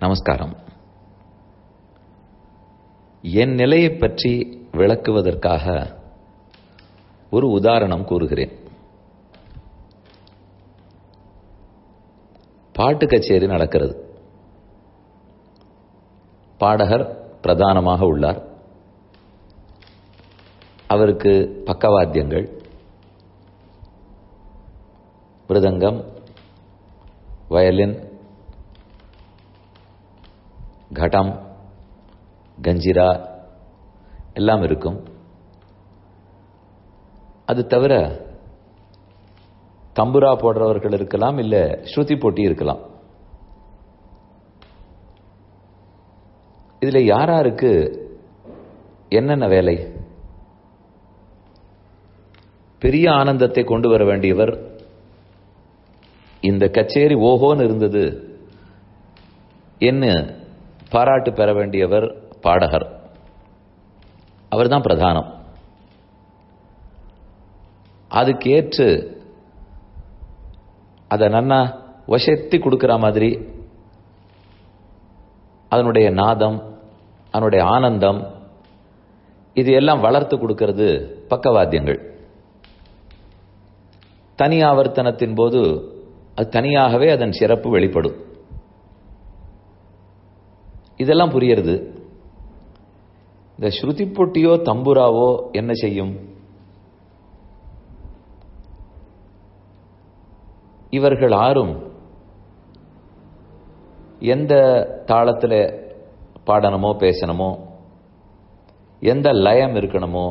நமஸ்காரம் என் நிலையை பற்றி விளக்குவதற்காக ஒரு உதாரணம் கூறுகிறேன் பாட்டு கச்சேரி நடக்கிறது பாடகர் பிரதானமாக உள்ளார் அவருக்கு பக்கவாத்தியங்கள் மிருதங்கம் வயலின் கடம் கஞ்சிரா எல்லாம் இருக்கும் அது தவிர தம்புரா போடுறவர்கள் இருக்கலாம் இல்ல ஸ்ருதி போட்டி இருக்கலாம் இதுல யாராருக்கு என்னென்ன வேலை பெரிய ஆனந்தத்தை கொண்டு வர வேண்டியவர் இந்த கச்சேரி ஓஹோன்னு இருந்தது என்ன பாராட்டு பெற வேண்டியவர் பாடகர் அவர்தான் பிரதானம் அதுக்கேற்று அதை நன்னா வசத்தி கொடுக்கிற மாதிரி அதனுடைய நாதம் அதனுடைய ஆனந்தம் இது எல்லாம் வளர்த்து கொடுக்கிறது பக்கவாத்தியங்கள் தனி ஆவர்த்தனத்தின் போது அது தனியாகவே அதன் சிறப்பு வெளிப்படும் இதெல்லாம் புரியறது இந்த ஸ்ருதி பொட்டியோ தம்புராவோ என்ன செய்யும் இவர்கள் ஆறும் எந்த தாளத்தில் பாடணுமோ பேசணுமோ எந்த லயம் இருக்கணுமோ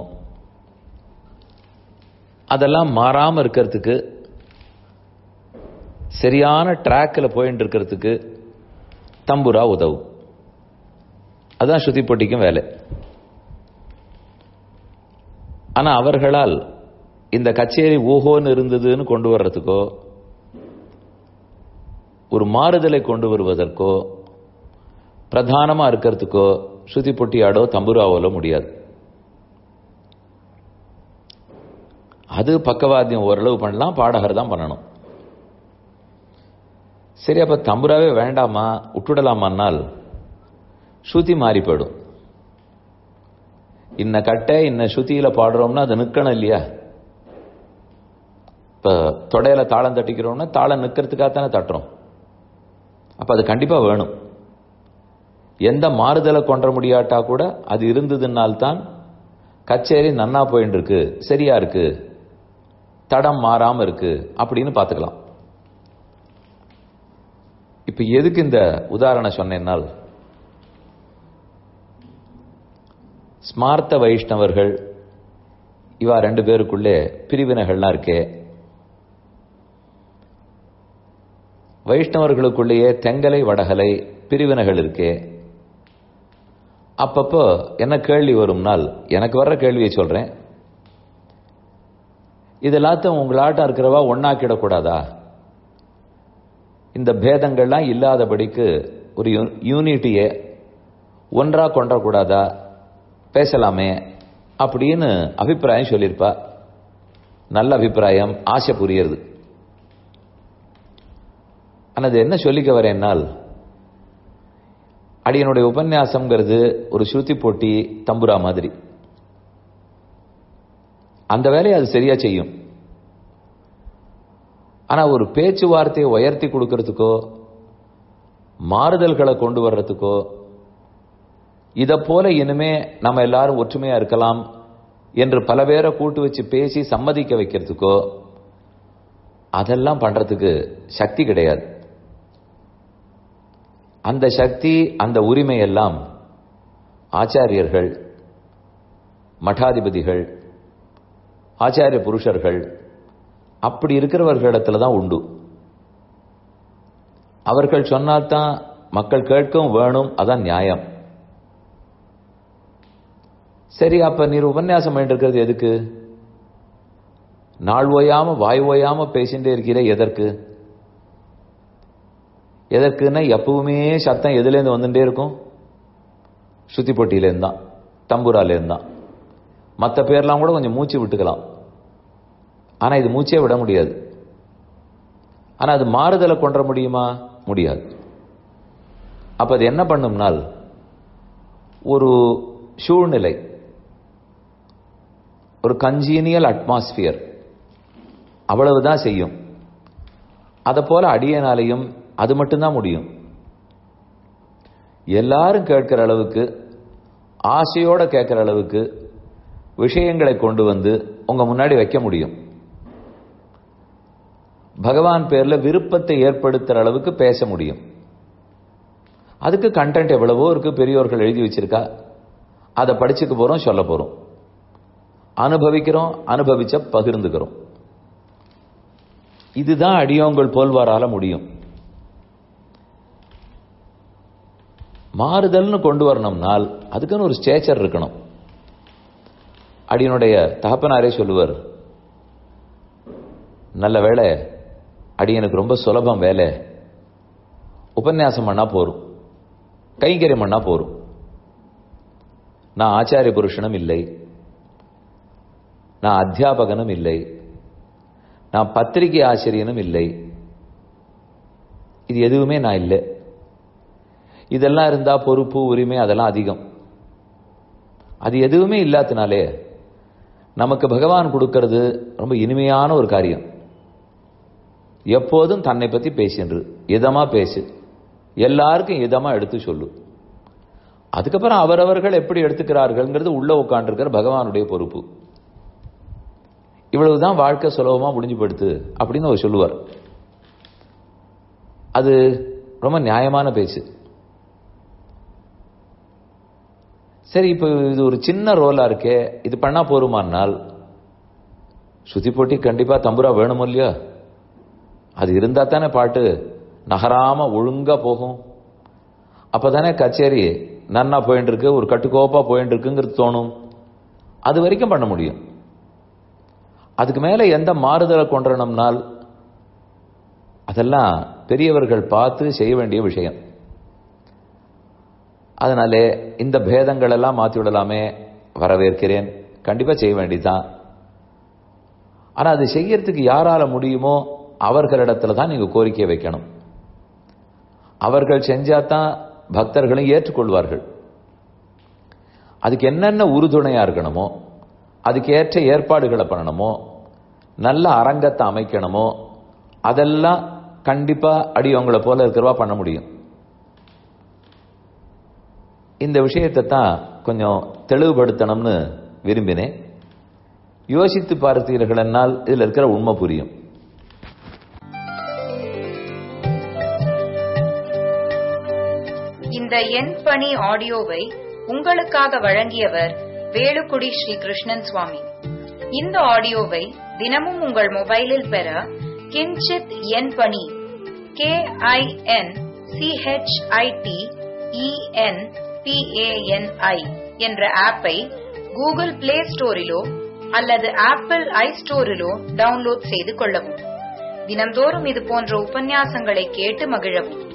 அதெல்லாம் மாறாம இருக்கிறதுக்கு சரியான ட்ராக்கில் போயிட்டு இருக்கிறதுக்கு தம்புரா உதவும் அதுதான் ஸ்ருதி பொட்டிக்கும் வேலை ஆனா அவர்களால் இந்த கச்சேரி ஊஹோன்னு இருந்ததுன்னு கொண்டு வர்றதுக்கோ ஒரு மாறுதலை கொண்டு வருவதற்கோ பிரதானமா இருக்கிறதுக்கோ ஸ்ருதி பொட்டியாடோ தம்புராவோலோ முடியாது அது பக்கவாத்தியம் ஓரளவு பண்ணலாம் பாடகர் தான் பண்ணணும் சரி அப்ப தம்புராவே வேண்டாமா விட்டுடலாமான்னால் ஸ்ருதி மாறி போயிடும் இன்ன கட்டை இன்ன ஸ்ருதியில பாடுறோம்னா அது நிற்கணும் இல்லையா இப்ப தொடையில தாளம் தட்டிக்கிறோம்னா தாளம் நிற்கிறதுக்காக தானே தட்டுறோம் அப்ப அது கண்டிப்பா வேணும் எந்த மாறுதலை கொன்ற முடியாட்டா கூட அது இருந்ததுனால்தான் கச்சேரி நன்னா போயின்னு இருக்கு சரியா இருக்கு தடம் மாறாம இருக்கு அப்படின்னு பார்த்துக்கலாம் இப்ப எதுக்கு இந்த உதாரணம் சொன்னேன்னால் ஸ்மார்த்த வைஷ்ணவர்கள் இவா ரெண்டு பேருக்குள்ளே பிரிவினைகள்லாம் இருக்கே வைஷ்ணவர்களுக்குள்ளேயே தெங்கலை வடகலை பிரிவினைகள் இருக்கே அப்பப்போ என்ன கேள்வி வரும்னால் எனக்கு வர்ற கேள்வியை சொல்றேன் இதெல்லாத்தையும் உங்களாட்டம் இருக்கிறவா ஒன்னாக்கிடக்கூடாதா இந்த பேதங்கள்லாம் இல்லாதபடிக்கு ஒரு யூனிட்டியை ஒன்றா கொண்டக்கூடாதா பேசலாமே அப்படின்னு அபிப்பிராயம் சொல்லியிருப்பா நல்ல அபிப்பிராயம் ஆசை புரியுறது ஆனால் அது என்ன சொல்லிக்க வரேன்னால் அடியனுடைய உபன்யாசம்ங்கிறது ஒரு ஸ்ருதி போட்டி தம்புரா மாதிரி அந்த வேலையை அது சரியா செய்யும் ஆனா ஒரு பேச்சுவார்த்தையை உயர்த்தி கொடுக்கறதுக்கோ மாறுதல்களை கொண்டு வர்றதுக்கோ இதை போல இனிமே நம்ம எல்லாரும் ஒற்றுமையா இருக்கலாம் என்று பல பேரை கூட்டு வச்சு பேசி சம்மதிக்க வைக்கிறதுக்கோ அதெல்லாம் பண்றதுக்கு சக்தி கிடையாது அந்த சக்தி அந்த உரிமை எல்லாம் ஆச்சாரியர்கள் மடாதிபதிகள் ஆச்சாரிய புருஷர்கள் அப்படி இருக்கிறவர்களிடத்துல தான் உண்டு அவர்கள் சொன்னால்தான் மக்கள் கேட்கவும் வேணும் அதான் நியாயம் சரி அப்ப நீர் உபன்யாசம் இருக்கிறது எதுக்கு நாள் ஓயாம வாய் ஓயாம பேசிட்டே இருக்கிற எதற்கு எதற்குன்னா எப்பவுமே சத்தம் எதுலேருந்து வந்துட்டே இருக்கும் சுத்தி பொட்டியிலேருந்து தான் தம்பூராலேருந்து தான் மற்ற பேர்லாம் கூட கொஞ்சம் மூச்சு விட்டுக்கலாம் ஆனா இது மூச்சே விட முடியாது ஆனா அது மாறுதலை கொன்ற முடியுமா முடியாது அப்ப அது என்ன பண்ணும்னால் ஒரு சூழ்நிலை ஒரு கஞ்சீனியல் அட்மாஸ்பியர் அவ்வளவுதான் செய்யும் அதை போல அடியனாலையும் அது மட்டும்தான் முடியும் எல்லாரும் கேட்கிற அளவுக்கு ஆசையோட கேட்கிற அளவுக்கு விஷயங்களை கொண்டு வந்து உங்க முன்னாடி வைக்க முடியும் பகவான் பேர்ல விருப்பத்தை ஏற்படுத்துற அளவுக்கு பேச முடியும் அதுக்கு கண்டென்ட் எவ்வளவோ இருக்கு பெரியோர்கள் எழுதி வச்சிருக்கா அதை படிச்சுக்க போறோம் சொல்ல போறோம் அனுபவிக்கிறோம் அனுபவிச்ச பகிர்ந்துக்கிறோம் இதுதான் அடியோங்கள் போல்வாரால முடியும் மாறுதல்னு கொண்டு வரணும்னால் அதுக்குன்னு ஒரு ஸ்டேச்சர் இருக்கணும் அடியனுடைய தகப்பனாரே சொல்லுவார் நல்ல வேலை அடியனுக்கு ரொம்ப சுலபம் வேலை உபன்யாசம் பண்ணா போரும் கைங்கரியம் பண்ணா போரும் நான் ஆச்சாரிய புருஷனும் இல்லை நான் அத்தியாபகனும் இல்லை நான் பத்திரிகை ஆசிரியனும் இல்லை இது எதுவுமே நான் இல்லை இதெல்லாம் இருந்தா பொறுப்பு உரிமை அதெல்லாம் அதிகம் அது எதுவுமே இல்லாதனாலே நமக்கு பகவான் கொடுக்கிறது ரொம்ப இனிமையான ஒரு காரியம் எப்போதும் தன்னை பத்தி பேசின்று இதமா பேசு எல்லாருக்கும் இதமா எடுத்து சொல்லு அதுக்கப்புறம் அவரவர்கள் எப்படி எடுத்துக்கிறார்கள்ங்கிறது உள்ள உட்காண்டிருக்கிற பகவானுடைய பொறுப்பு இவ்வளவுதான் வாழ்க்கை சுலபமா முடிஞ்சு படுத்து அப்படின்னு அவர் சொல்லுவார் அது ரொம்ப நியாயமான பேச்சு சரி இப்போ இது ஒரு சின்ன ரோலா இருக்கே இது பண்ணா போருமானால் சுத்தி போட்டி கண்டிப்பா தம்புரா வேணும் இல்லையா அது இருந்தா தானே பாட்டு நகராம ஒழுங்கா போகும் அப்பதானே கச்சேரி நன்னா போயிட்டு இருக்கு ஒரு கட்டுக்கோப்பா போயிட்டு இருக்குங்கிறது தோணும் அது வரைக்கும் பண்ண முடியும் அதுக்கு மேல எந்த மாறுதலை கொண்டுறணும்னால் அதெல்லாம் பெரியவர்கள் பார்த்து செய்ய வேண்டிய விஷயம் அதனாலே இந்த பேதங்கள் எல்லாம் மாற்றி விடலாமே வரவேற்கிறேன் கண்டிப்பா செய்ய வேண்டியதுதான் ஆனா அது செய்யறதுக்கு யாரால முடியுமோ அவர்களிடத்துல தான் நீங்க கோரிக்கை வைக்கணும் அவர்கள் செஞ்சாதான் பக்தர்களும் ஏற்றுக்கொள்வார்கள் அதுக்கு என்னென்ன உறுதுணையா இருக்கணுமோ அதுக்கு ஏற்ற ஏற்பாடுகளை பண்ணணுமோ நல்ல அரங்கத்தை அமைக்கணுமோ அதெல்லாம் கண்டிப்பா அடியவங்களை போல இருக்கிறவா பண்ண முடியும் இந்த விஷயத்தை தான் கொஞ்சம் தெளிவுபடுத்தணும்னு விரும்பினேன் யோசித்து பார்த்தீர்கள் என்னால் இதில் இருக்கிற உண்மை புரியும் இந்த எண் பணி ஆடியோவை உங்களுக்காக வழங்கியவர் வேலுக்குடி ஸ்ரீ கிருஷ்ணன் சுவாமி இந்த ஆடியோவை தினமும் உங்கள் மொபைலில் பெற கிஞ்சித் எண் பணி கே ஐ என் சிஹெச்ஐடி இஎன் பிஏஎன்ஐ என்ற ஆப்பை கூகுள் பிளே ஸ்டோரிலோ அல்லது ஆப்பிள் ஐ ஸ்டோரிலோ டவுன்லோட் செய்து கொள்ளவும் தினம்தோறும் இது போன்ற உபன்யாசங்களை கேட்டு மகிழவும்